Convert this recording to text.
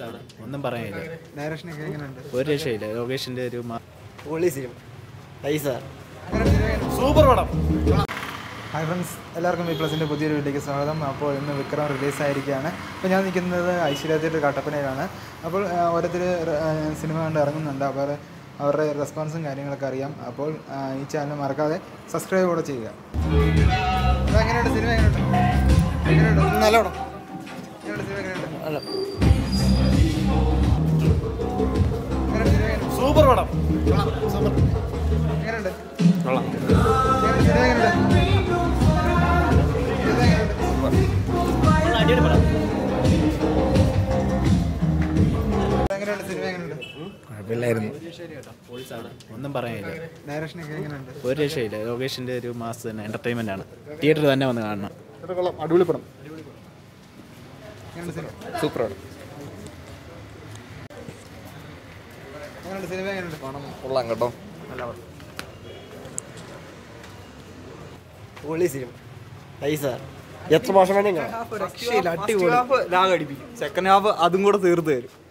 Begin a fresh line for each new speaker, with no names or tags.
പൊളിച്ചാണ് ഒന്നും പറയാനില്ല
ഡയറക്ഷനൊക്കെ എങ്ങനെയുണ്ട്
ഒരു രക്ഷയില്ല ലോകേഷിന്റെ ഒരു മാ-
പൊളിസിയും പൈസ
സൂപ്പർ പടം
ഹായ് ഫ്രണ്ട്സ് എല്ലാവർക്കും വി പ്ലസിൻ്റെ പുതിയൊരു വീഡിയോക്ക് സ്വാഗതം അപ്പോൾ ഇന്ന് വിക്രം റിലീസായിരിക്കുകയാണ് അപ്പോൾ ഞാൻ നിൽക്കുന്നത് ഐശ്വര്യ തിയേറ്റർ കട്ടപ്പനയിലാണ് അപ്പോൾ ആ, ഓരോരുത്തർ ആ, സിനിമ കണ്ട് ഇറങ്ങുന്നുണ്ട് അപ്പോൾ അവരുടെ റെസ്പോൺസും കാര്യങ്ങളൊക്കെ അറിയാം അപ്പോൾ ആ, ഈ ചാനൽ മറക്കാതെ സബ്സ്ക്രൈബ് കൂടെ ചെയ്യുക അപ്പോൾ എങ്ങനെയുണ്ട് സിനിമ എങ്ങനെയുണ്ട് എങ്ങനെയുണ്ട്
നല്ല പടം
എങ്ങനെയുണ്ട് സിനിമ എങ്ങനെയുണ്ട്
അല്ല
എങ്ങനെയുണ്ട് സിനിമ എങ്ങനെയുണ്ട്?
സൂപ്പർ പടം
എങ്ങനെയുണ്ട് എങ്ങനെയുണ്ട് സിനിമ എങ്ങനെയുണ്ട് സിനിമ എങ്ങനെയുണ്ട് എങ്ങനെയുണ്ട് സിനിമ എങ്ങനെയുണ്ട്
കുഴപ്പമില്ലായിരുന്നു
പൊളിച്ചാണ് ഒന്നും പറയാനില്ല
ഡയറക്ഷനൊക്കെ എങ്ങനെയുണ്ട്
ഒരു രക്ഷയില്ല ലോകേഷിന്റെ ഒരു മാസ് തന്നെ എന്റർടൈൻമെന്റ് ആണ് തിയേറ്ററിൽ തന്നെ വന്ന് കാണണം
അടിപൊളി പടം എങ്ങനെയുണ്ട് സിനിമ
സൂപ്പർ പടം
എങ്ങനെയുണ്ട് സിനിമ എങ്ങനെയുണ്ട്
കൊള്ളാം കേട്ടോ പൊളിസിയും പൈസ എത്ര മാസം വേണമെങ്കിൽ
രക്ഷയില്ല അടിപൊളി ലാഗ് അടിപ്പിക്കും സെക്കൻഡ് ഹാഫ് അതും കൂടെ തീർത്ത് തരും